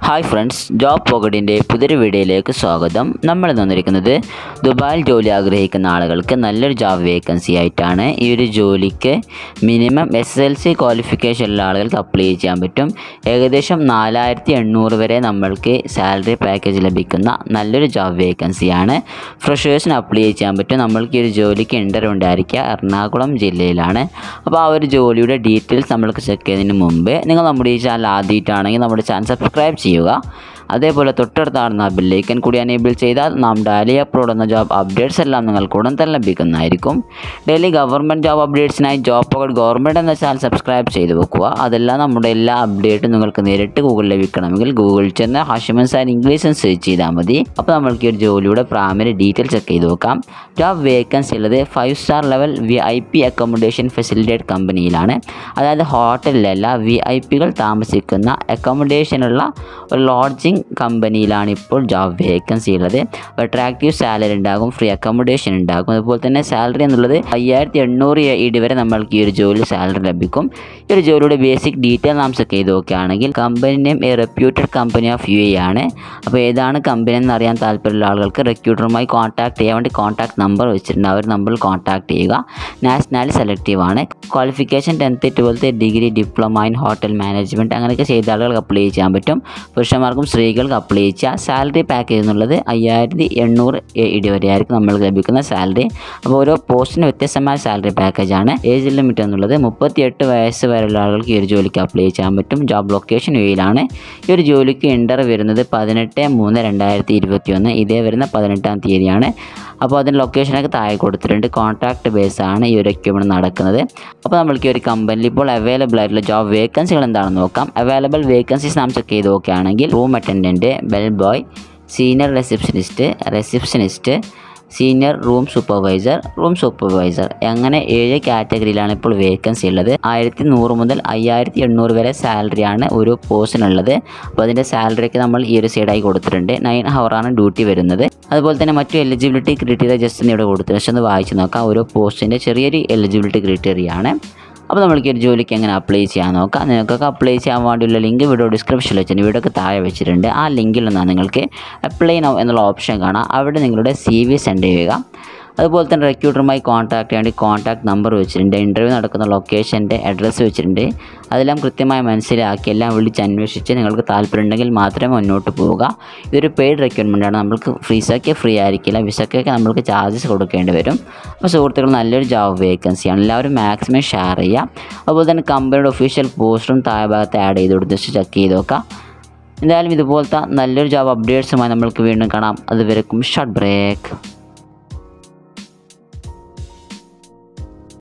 hi friends job പോക്കറ്റിൻ്റെ പുതിയൊരു വീഡിയോയിലേക്ക് സ്വാഗതം നമ്മൾ തന്നിരിക്കുന്നത് ദുബായിൽ ജോലി ആഗ്രഹിക്കുന്ന ആളുകൾക്ക് നല്ലൊരു ജോബ് വേക്കൻസി ആയിട്ടാണ് ഈ ഒരു ജോലിക്ക് minimum S L C qualification ഉള്ള ആളുകൾക്ക് അപ്ലൈ ചെയ്യാൻ പറ്റും ഏകദേശം നാലായിരത്തി എണ്ണൂറ് വരെ നമ്മൾക്ക് സാലറി പാക്കേജ് ലഭിക്കുന്ന നല്ലൊരു ജോബ് വേക്കൻസിയാണ് ഫ്രഷേഴ്സിന് അപ്ലൈ ചെയ്യാൻ പറ്റും നമ്മൾക്ക് ഈ ഒരു ജോലിക്ക് ഇൻ്റർവ്യൂ ഉണ്ടായിരിക്കുക എറണാകുളം ജില്ലയിലാണ് അപ്പോൾ ആ ഒരു ജോലിയുടെ ഡീറ്റെയിൽസ് നമ്മൾക്ക് ചെക്ക് ചെയ്യുന്നതിന് മുമ്പ് നിങ്ങൾ നമ്മുടെ ഈ ചാനൽ ആദ്യമായിട്ടാണെങ്കിൽ നമ്മുടെ ചാനൽ സബ്സ്ക്രൈബ് ചെയ്യുക അതേപോലെ തൊട്ടടുത്താണെന്ന ബെല്ലൈക്കൻ കൂടി എനേബിൾ ചെയ്താൽ നാം ഡെയിലി അപ്ലോഡ് എന്ന ജോബ് അപ്ഡേറ്റ്സ് എല്ലാം നിങ്ങൾക്ക് ഉടൻ തന്നെ ലഭിക്കുന്നതായിരിക്കും ഡെയിലി ഗവൺമെൻറ് ജോബ് അപ്ഡേറ്റ്സിനായി ജോബ് പോക്കറ്റ് ഗവൺമെൻറ് എന്ന ചാനൽ സബ്സ്ക്രൈബ് ചെയ്ത് വെക്കുക അതെല്ലാം നമ്മുടെ എല്ലാ അപ്ഡേറ്റും നിങ്ങൾക്ക് നേരിട്ട് ഗൂഗിൾ ലഭിക്കണമെങ്കിൽ ഗൂഗിളിൽ ചെന്ന് ഹാഷിമൻ സാർ ഇംഗ്ലീഷ് എന്ന് സെർച്ച് ചെയ്താൽ മതി അപ്പോൾ നമ്മൾക്ക് ഈ ഒരു ജോലിയുടെ പ്രാമരി ഡീറ്റെയിൽ ചെക്ക് ചെയ്ത് നോക്കാം ജോബ് വേക്കൻസി ഉള്ളത് five star level V I P accommodation facilitate കമ്പനിയിലാണ് അതായത് ഹോട്ടലിലല്ല വി ഐ പികൾ താമസിക്കുന്ന അക്കോമഡേഷനുള്ള ഒരു ലോഡ്ജിങ് കമ്പനിയിലാണ് ഇപ്പോൾ ജോബ് വേക്കൻസി ഉള്ളത് അട്രാക്റ്റീവ് സാലറി ഉണ്ടാകും ഫ്രീ അക്കോമഡേഷൻ ഉണ്ടാകും അതുപോലെ തന്നെ സാലറി എന്നുള്ളത് അയ്യായിരത്തി എണ്ണൂറ് ഇടി വരെ നമ്മൾക്ക് ഈ ഒരു ജോലി സാലറി ലഭിക്കും ഈ ഒരു ജോലിയുടെ ബേസിക് ഡീറ്റെയിൽ നാം ചെക്ക് ചെയ്ത് നോക്കുകയാണെങ്കിൽ company name a reputed company of U A ആണ് അപ്പോൾ ഏതാണ് കമ്പനി എന്ന് അറിയാൻ താല്പര്യമുള്ള ആളുകൾക്ക് റെക്യൂട്ടറുമായി കോൺടാക്ട് ചെയ്യാൻ വേണ്ടി കോൺടാക്ട് നമ്പർ വെച്ചിട്ടുണ്ട് ആ ഒരു നമ്പറിൽ കോൺടാക്ട് ചെയ്യുക നാഷണാലി സെലക്റ്റീവ് ആണ് qualification tenth twelfth degree diploma in hotel management അങ്ങനെയൊക്കെ ചെയ്ത ആളുകൾക്ക് അപ്ലൈ ചെയ്യാൻ പറ്റും പുരുഷന്മാർക്കും സ്ത്രീകൾക്ക് അപ്ലൈ ചെയ്യാം സാലറി പാക്കേജ് എന്നുള്ളത് അയ്യായിരത്തി എണ്ണൂറ് ഇടി വരെ ആയിരിക്കും നമ്മൾക്ക് ലഭിക്കുന്ന സാലറി അപ്പോൾ ഓരോ പോസ്റ്റിന് വ്യത്യസ്തമായ സാലറി പാക്കേജാണ് ഏജ് ലിമിറ്റ് എന്നുള്ളത് മുപ്പത്തിയെട്ട് വയസ്സ് വരെയുള്ള ആളുകൾക്ക് ഈ ഒരു ജോലിക്ക് അപ്ലൈ ചെയ്യാൻ പറ്റും ജോബ് ലൊക്കേഷൻ യുയിലാണ് ഈ ഒരു ജോലിക്ക് ഇൻ്റർ വരുന്നത് പതിനെട്ട് മൂന്ന് രണ്ടായിരത്തി ഇരുപത്തി ഒന്ന് ഇതേ വരുന്ന പതിനെട്ടാം തീയതിയാണ് അപ്പോൾ അതിന് ലൊക്കേഷനൊക്കെ താഴെ കൊടുത്തിട്ടുണ്ട് കോൺട്രാക്ട് ബേസ് ആണ് ഈ ഒരു എക്യുപ്മെൻറ്റ് നടക്കുന്നത് അപ്പോൾ നമ്മൾക്ക് ഈ ഒരു കമ്പനിയിൽ ഇപ്പോൾ അവൈലബിൾ ആയിട്ടുള്ള ജോബ് വേക്കൻസികൾ എന്താണെന്ന് നോക്കാം അവൈലബിൾ വേക്കൻസീസ് നാം ചെക്ക് ചെയ്ത് നോക്കുകയാണെങ്കിൽ room attendant bell boy senior receptionist receptionist senior room supervisor room supervisor അങ്ങനെ ഏഴ് കാറ്റഗറിയിലാണ് ഇപ്പോൾ വേക്കൻസി ഉള്ളത് ആയിരത്തി നൂറ് മുതൽ അയ്യായിരത്തി എണ്ണൂറ് വരെ സാലറിയാണ് ഒരു പോസ്റ്റിനുള്ളത് അപ്പോൾ അതിൻ്റെ സാലറിയൊക്കെ നമ്മൾ ഈ ഒരു സൈഡായി കൊടുത്തിട്ടുണ്ട് നയൻ ഹവറാണ് ഡ്യൂട്ടി വരുന്നത് അതുപോലെ തന്നെ മറ്റു എലിജിബിലിറ്റി ക്രൈറ്റീരിയ ജസ്റ്റ് ഒന്ന് ഇവിടെ കൊടുത്തിട്ടുണ്ട് പക്ഷെ ഒന്ന് വായിച്ച് നോക്കാം ഓരോ പോസ്റ്റിൻ്റെ ചെറിയൊരു എലിജിബിലിറ്റി ക്രൈറ്റീരിയ ആണ് അപ്പോൾ നമ്മൾക്ക് ഈ ഒരു ജോലിക്ക് എങ്ങനെ അപ്ലൈ ചെയ്യാൻ നോക്കാം നിങ്ങൾക്കൊക്കെ അപ്ലൈ ചെയ്യാൻ വേണ്ടിയുള്ള ലിങ്ക് വീഡിയോ ഡിസ്ക്രിപ്ഷനിൽ വെച്ചിട്ടുണ്ട് വീഡിയോക്ക് താഴെ വെച്ചിട്ടുണ്ട് ആ ലിങ്കിൽ നിന്നാണ് നിങ്ങൾക്ക് അപ്ലൈ നൗ എന്നുള്ള ഓപ്ഷൻ കാണാം അവിടെ നിങ്ങളുടെ സി വി സെൻഡ് ചെയ്യുക അതുപോലെ തന്നെ റെക്യൂട്ടറുമായി കോൺടാക്ട് ചെയ്യാൻ വേണ്ടി കോൺടാക്ട് നമ്പർ വെച്ചിട്ടുണ്ട് ഇൻ്റർവ്യൂ നടക്കുന്ന ലൊക്കേഷൻ്റെ അഡ്രസ്സ് വെച്ചിട്ടുണ്ട് അതെല്ലാം കൃത്യമായി മനസ്സിലാക്കി എല്ലാം വിളിച്ച് അന്വേഷിച്ച് നിങ്ങൾക്ക് താല്പര്യമുണ്ടെങ്കിൽ മാത്രമേ മുന്നോട്ട് പോവുക ഇതൊരു പെയ്ഡ് റിക്വയർമെൻ്റ് ആണ് നമുക്ക് ഫീസൊക്കെ ഫ്രീ ആയിരിക്കില്ല വിസക്കൊക്കെ നമ്മൾക്ക് ചാർജസ് കൊടുക്കേണ്ടി വരും അപ്പോൾ സുഹൃത്തുക്കൾ നല്ലൊരു ജോബ് വേക്കൻസിയാണ് എല്ലാവരും മാക്സിമം ഷെയർ ചെയ്യുക അതുപോലെ തന്നെ കമ്പനിയുടെ ഒഫീഷ്യൽ പോസ്റ്ററും താഴെ ഭാഗത്ത് ആഡ് ചെയ്ത് കൊടുത്ത് ചെക്ക് ചെയ്ത് നോക്കാം എന്തായാലും ഇതുപോലത്തെ നല്ലൊരു ജോബ് അപ്ഡേറ്റ്സുമായി നമ്മൾക്ക് വീണ്ടും കാണാം അതുവരെക്കും ഷോർട്ട് ബ്രേക്ക്